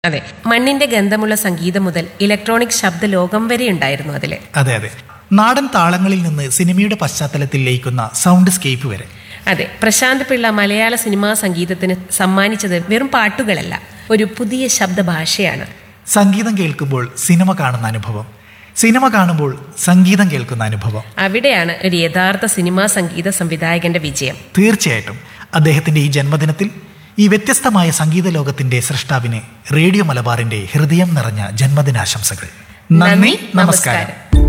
അതെ മണ്ണിന്റെ ഗന്ധമുള്ള സംഗീതം മുതൽ ഇലക്ട്രോണിക് ശബ്ദ ലോകം വരെ ഉണ്ടായിരുന്നു അതില് അതെ അതെ നാടൻ താളങ്ങളിൽ നിന്ന് സിനിമയുടെ പശ്ചാത്തലത്തിൽ ലയിക്കുന്ന സൗണ്ട് സ്കേപ്പ് വരെ അതെ പ്രശാന്ത് പിള്ള മലയാള സിനിമാ സംഗീതത്തിന് സമ്മാനിച്ചത് വെറും പാട്ടുകളല്ല ഒരു പുതിയ ശബ്ദഭാഷയാണ് സംഗീതം കേൾക്കുമ്പോൾ സിനിമ കാണുന്ന അനുഭവം സിനിമ കാണുമ്പോൾ സംഗീതം കേൾക്കുന്ന അനുഭവം അവിടെയാണ് ഒരു യഥാർത്ഥ സിനിമാ സംഗീത സംവിധായകന്റെ വിജയം തീർച്ചയായിട്ടും അദ്ദേഹത്തിന്റെ ഈ ജന്മദിനത്തിൽ ഈ വ്യത്യസ്തമായ സംഗീത ലോകത്തിന്റെ സൃഷ്ടാവിന് റേഡിയോ മലബാറിന്റെ ഹൃദയം നിറഞ്ഞ ജന്മദിനാശംസകൾ നന്ദി നമസ്കാരം